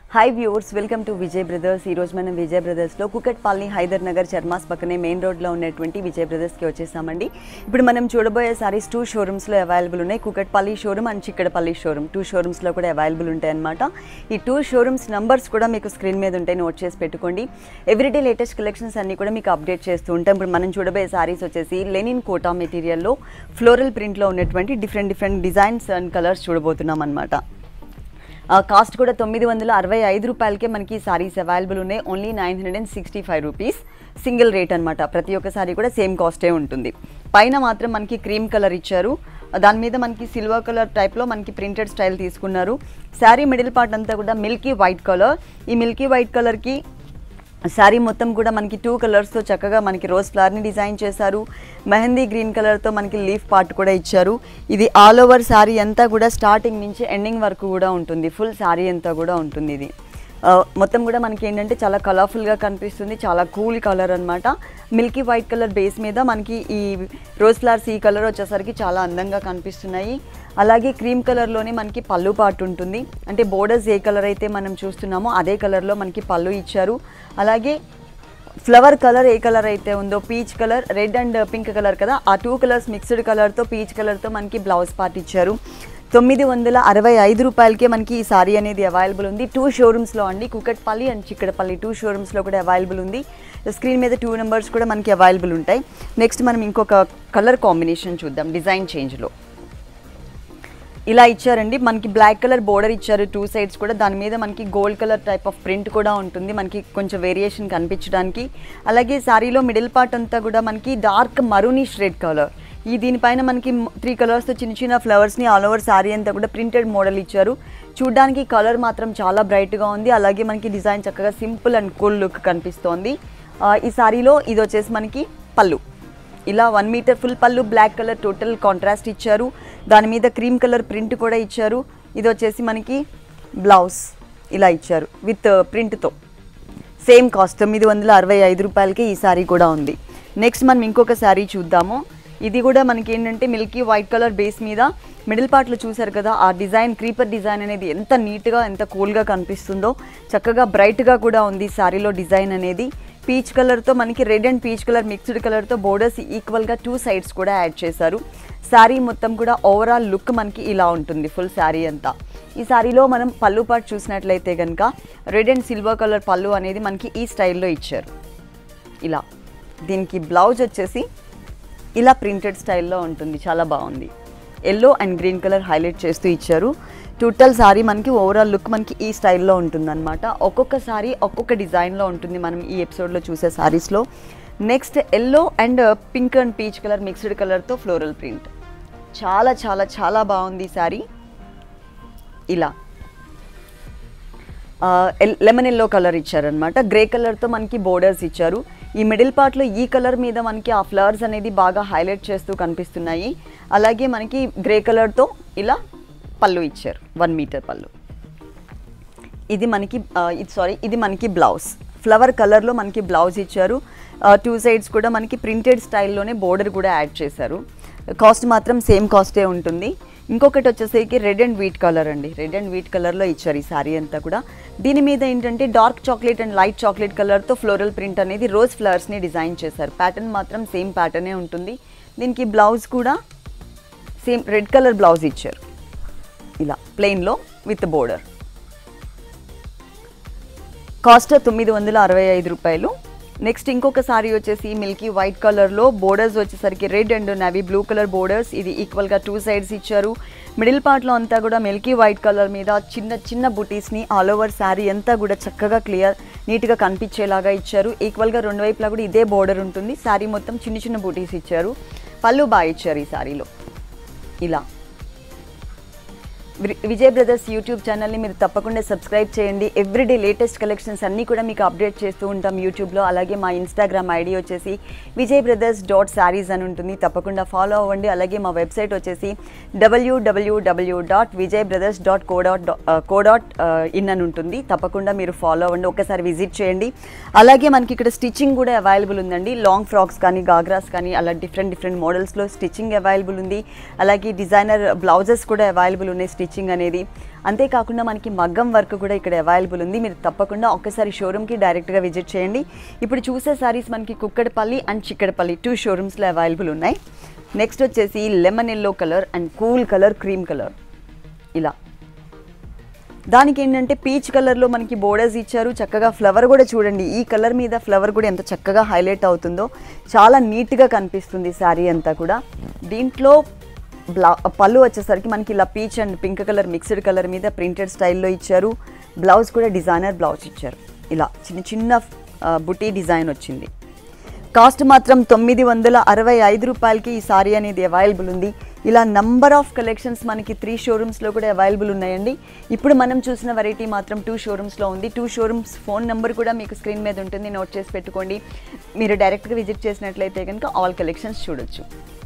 hi viewers welcome to Vijay brothers ఈ రోజు మనం విజయ్ బ్రదర్స్లో కుకట్పల్లి హైదర్ నగర్ చర్మాస్ పక్కనే మెయిన్ రోడ్లో ఉన్నటువంటి విజయ్ బ్రదర్స్కి వచ్చేసామండి ఇప్పుడు మనం చూడబోయే సారీస్ టూ షోరూమ్స్లో అవైలబుల్ ఉన్నాయి Kukatpally showroom and Chikkadpally showroom two షోరూమ్స్లో కూడా అవైలబుల్ ఉంటాయి అనమాట ఈ టూ షోరూమ్స్ నంబర్స్ కూడా మీకు స్క్రీన్ మీద ఉంటాయి నోట్ చేసి పెట్టుకోండి ఎవ్రీడే లేటెస్ట్ కలెక్షన్స్ అన్ని కూడా మీకు అప్డేట్ చేస్తూ ఉంటాం ఇప్పుడు మనం చూడబోయే సారీస్ వచ్చేసి లెనిన్ కోటా మెటీరియల్లో ఫ్లోరల్ ప్రింట్లో ఉన్నటువంటి different different designs and colours చూడబోతున్నాం అనమాట ఆ కాస్ట్ కూడా తొమ్మిది వందల అరవై ఐదు రూపాయలకే మనకి సారీస్ అవైలబుల్ ఉన్నాయి only nine hundred and sixty five rupees single rate అనమాట ప్రతి ఒక్క సారీ కూడా సేమ్ కాస్టే ఉంటుంది పైన మాత్రం మనకి క్రీమ్ కలర్ ఇచ్చారు దాని మీద మనకి సిల్వర్ కలర్ టైప్లో మనకి ప్రింటెడ్ స్టైల్ తీసుకున్నారు శారీ మిడిల్ పార్ట్ అంతా కూడా మిల్కీ వైట్ కలర్ ఈ మిల్కీ వైట్ కలర్కి శారీ మొత్తం కూడా మనకి టూ కలర్స్తో చక్కగా మనకి రోజ్ ఫ్లవర్ని డిజైన్ చేశారు మెహందీ గ్రీన్ కలర్తో మనకి లీఫ్ పార్ట్ కూడా ఇచ్చారు ఇది ఆల్ ఓవర్ శారీ అంతా కూడా స్టార్టింగ్ నుంచి ఎండింగ్ వరకు కూడా ఉంటుంది ఫుల్ శారీ అంతా కూడా ఉంటుంది ఇది ఆ, మొత్తం కూడా మనకి ఏంటంటే చాలా కలర్ఫుల్గా కనిపిస్తుంది చాలా కూల్ కలర్ అన్నమాట మిల్కీ వైట్ కలర్ బేస్ మీద మనకి ఈ రోజ్ ఫ్లవర్స్ ఈ కలర్ వచ్చేసరికి చాలా అందంగా కనిపిస్తున్నాయి అలాగే క్రీమ్ కలర్లోనే మనకి పళ్ళు పాటు ఉంటుంది అంటే బోర్డర్స్ ఏ కలర్ అయితే మనం చూస్తున్నామో అదే కలర్లో మనకి పళ్ళు ఇచ్చారు అలాగే ఫ్లవర్ కలర్ ఏ కలర్ అయితే ఉందో peach colour red and pink colour కదా ఆ టూ కలర్స్ మిక్స్డ్ కలర్తో పీచ్ కలర్తో మనకి బ్లౌజ్ పార్ట్ ఇచ్చారు తొమ్మిది వందల అరవై ఐదు రూపాయలకే మనకి ఈ సారీ అనేది అవైలబుల్ ఉంది టూ షోరూమ్స్లో అండి కుకట్పల్లి అండ్ చిక్కడపల్లి టూ షోరూమ్స్లో కూడా అవైలబుల్ ఉంది స్క్రీన్ మీద టూ నెంబర్స్ కూడా మనకి అవైలబుల్ ఉంటాయి నెక్స్ట్ మనం ఇంకొక కలర్ కాంబినేషన్ చూద్దాం డిజైన్ చేంజ్లో ఇలా ఇచ్చారండి మనకి బ్లాక్ కలర్ బోర్డర్ ఇచ్చారు టూ సైడ్స్ కూడా దాని మీద మనకి gold colour type of print కూడా ఉంటుంది మనకి కొంచెం వేరియేషన్ కనిపించడానికి అలాగే శారీలో మిడిల్ పార్ట్ అంతా కూడా మనకి డార్క్ మరూనిష్ రెడ్ కలర్ ఈ దీనిపైన మనకి త్రీ కలర్స్తో చిన్న చిన్న ఫ్లవర్స్ని ఆల్ ఓవర్ శారీ అంతా కూడా ప్రింటెడ్ మోడల్ ఇచ్చారు చూడ్డానికి కలర్ మాత్రం చాలా బ్రైట్గా ఉంది అలాగే మనకి డిజైన్ చక్కగా సింపుల్ అండ్ కూల్ లుక్ కనిపిస్తోంది ఆ, ఈ శారీలో ఇది వచ్చేసి మనకి పళ్ళు ఇలా వన్ మీటర్ ఫుల్ పళ్ళు బ్లాక్ కలర్ టోటల్ కాంట్రాస్ట్ ఇచ్చారు దాని మీద క్రీమ్ కలర్ ప్రింట్ కూడా ఇచ్చారు ఇది వచ్చేసి మనకి బ్లౌజ్ ఇలా ఇచ్చారు విత్ ప్రింట్తో సేమ్ కాస్ట్ తొమ్మిది వందల అరవై ఐదు రూపాయలకి ఈ శారీ కూడా ఉంది నెక్స్ట్ మనం ఇంకొక శారీ చూద్దాము ఇది కూడా మనకి ఏంటంటే మిల్కీ వైట్ కలర్ బేస్ మీద మిడిల్ పార్ట్లో చూసారు కదా ఆ డిజైన్ క్రీపర్ డిజైన్ అనేది ఎంత నీట్గా ఎంత కూల్గా కనిపిస్తుందో చక్కగా బ్రైట్గా కూడా ఉంది శారీలో డిజైన్ అనేది పీచ్ కలర్తో మనకి red and peach colour mixed కలర్తో బోర్డర్స్ ఈక్వల్గా టూ సైడ్స్ కూడా యాడ్ చేశారు శారీ మొత్తం కూడా ఓవరాల్ లుక్ మనకి ఇలా ఉంటుంది ఫుల్ శారీ అంతా ఈ శారీలో మనం పళ్ళు పాటు చూసినట్లయితే కనుక రెడ్ అండ్ సిల్వర్ కలర్ పళ్ళు అనేది మనకి ఈ స్టైల్లో ఇచ్చారు ఇలా దీనికి బ్లౌజ్ వచ్చేసి ఇలా ప్రింటెడ్ స్టైల్లో ఉంటుంది చాలా బాగుంది yellow and green colour highlight చేస్తూ ఇచ్చారు టోటల్ సారీ మనకి ఓవరాల్ లుక్ మనకి ఈ స్టైల్లో ఉంటుందన్నమాట ఒక్కొక్క సారీ ఒక్కొక్క డిజైన్లో ఉంటుంది మనం ఈ ఎపిసోడ్లో చూసే సారీస్లో next yellow and pink and peach colour mixed కలర్తో ఫ్లోరల్ ప్రింట్ చాలా చాలా చాలా బాగుంది ఈ సారీ ఇలా లెమన్ ఎల్లో కలర్ ఇచ్చారనమాట గ్రే కలర్తో మనకి బోర్డర్స్ ఇచ్చారు ఈ మిడిల్ పార్ట్లో ఈ కలర్ మీద మనకి ఆ ఫ్లవర్స్ అనేది బాగా హైలైట్ చేస్తూ కనిపిస్తున్నాయి అలాగే మనకి గ్రే కలర్తో ఇలా పళ్ళు ఇచ్చారు వన్ మీటర్ పళ్ళు ఇది మనకి ఆ, ఇది సారీ ఇది మనకి బ్లౌజ్ ఫ్లవర్ కలర్లో మనకి బ్లౌజ్ ఇచ్చారు టూ సైడ్స్ కూడా మనకి ప్రింటెడ్ స్టైల్లోనే బోర్డర్ కూడా యాడ్ చేశారు కాస్ట్ మాత్రం సేమ్ కాస్టే ఉంటుంది ఇంకొకటి వచ్చేసరికి రెడ్ అండ్ వీట్ కలర్ అండి రెడ్ అండ్ వీట్ కలర్లో ఇచ్చారు ఈ సారీ అంతా కూడా దీని మీద ఏంటంటే dark chocolate and light chocolate కలర్తో ఫ్లోరల్ ప్రింట్ అనేది రోజ్ ఫ్లవర్స్ని డిజైన్ చేశారు ప్యాటర్న్ మాత్రం సేమ్ ప్యాటర్నే ఉంటుంది దీనికి బ్లౌజ్ కూడా సేమ్ రెడ్ కలర్ బ్లౌజ్ ఇచ్చారు ఇలా ప్లెయిన్లో విత్ బోర్డర్ కాస్ట్ తొమ్మిది వందల అరవై ఐదు రూపాయలు నెక్స్ట్ ఇంకొక సారీ వచ్చేసి మిల్కీ వైట్ కలర్లో బోర్డర్స్ వచ్చేసరికి red and navy blue colour borders ఇది ఈక్వల్గా టూ సైడ్స్ ఇచ్చారు మిడిల్ పార్ట్లో అంతా కూడా మిల్కీ వైట్ కలర్ మీద చిన్న చిన్న బుటీస్ని ఆల్ ఓవర్ శారీ అంతా కూడా చక్కగా క్లియర్ నీట్గా కనిపించేలాగా ఇచ్చారు ఈక్వల్గా రెండు వైపులా కూడా ఇదే బోర్డర్ ఉంటుంది శారీ మొత్తం చిన్న చిన్న బుటీస్ ఇచ్చారు పళ్ళు బాగా ఇచ్చారు ఈ శారీలో ఇలా వి- విజయ్ బ్రదర్స్ యూట్యూబ్ ఛానల్ని మీరు తప్పకుండా సబ్స్క్రైబ్ చేయండి ఎవ్రీడే లేటెస్ట్ కలెక్షన్స్ అన్నీ కూడా మీకు అప్డేట్ చేస్తూ ఉంటాం యూట్యూబ్లో అలాగే మా ఇన్స్టాగ్రామ్ ఐడి వచ్చేసి విజయ్ బ్రదర్స్ డాట్ శారీస్ అని ఉంటుంది తప్పకుండా ఫాలో అవ్వండి అలాగే మా వెబ్సైట్ వచ్చేసి డబ్ల్యూడబ్ల్యూడబ్ల్యూ dot Vijay brothers dot co dot co dot in అని ఉంటుంది తప్పకుండా మీరు ఫాలో అవ్వండి ఒకసారి విజిట్ చేయండి అలాగే మనకి ఇక్కడ స్టిచ్చింగ్ కూడా అవైలబుల్ ఉందండి లాంగ్ ఫ్రాక్స్ కానీ గాగ్రాస్ కానీ అలా డిఫరెంట్ డిఫరెంట్ మోడల్స్లో స్టిచ్చింగ్ అవైలబుల్ ఉంది అలాగే డిజైనర్ బ్లౌజెస్ కూడా అవైలబుల్ ఉన్నాయి స్టిచ్ స్టిచ్చింగ్ అనేది అంతేకాకుండా మనకి మగ్గం వర్క్ కూడా ఇక్కడ అవైలబుల్ ఉంది మీరు తప్పకుండా ఒక్కసారి షోరూమ్కి డైరెక్ట్గా విజిట్ చేయండి ఇప్పుడు చూసే సారీస్ మనకి కుక్కడపల్లి అండ్ చిక్కడపల్లి టూ షోరూమ్స్లో అవైలబుల్ ఉన్నాయి నెక్స్ట్ వచ్చేసి lemon yellow colour and cool colour cream colour ఇలా దానికి ఏంటంటే పీచ్ కలర్లో మనకి బోర్డర్స్ ఇచ్చారు చక్కగా ఫ్లవర్ కూడా చూడండి ఈ కలర్ మీద ఫ్లవర్ కూడా ఎంత చక్కగా హైలైట్ అవుతుందో చాలా నీట్గా కనిపిస్తుంది శారీ అంతా కూడా దీంట్లో బ్లా పళ్ళు వచ్చేసరికి మనకి ఇలా peach and pink colour mixed colour మీద ప్రింటెడ్ స్టైల్లో ఇచ్చారు బ్లౌజ్ కూడా డిజైనర్ బ్లౌజ్ ఇచ్చారు ఇలా చిన్న చిన్న ఆ, బుటీ డిజైన్ వచ్చింది కాస్ట్ మాత్రం తొమ్మిది వందల అరవై ఐదు రూపాయలకి ఈ సారీ అనేది అవైలబుల్ ఉంది ఇలా నంబర్ ఆఫ్ కలెక్షన్స్ మనకి త్రీ షోరూమ్స్లో కూడా అవైలబుల్ ఉన్నాయండి ఇప్పుడు మనం చూసిన వెరైటీ మాత్రం టూ షోరూమ్స్లో ఉంది టూ షోరూమ్స్ ఫోన్ నెంబర్ కూడా మీకు స్క్రీన్ మీద ఉంటుంది నోట్ చేసి పెట్టుకోండి మీరు డైరెక్ట్గా విజిట్ చేసినట్లయితే కనుక ఆల్ కలెక్షన్స్ చూడొచ్చు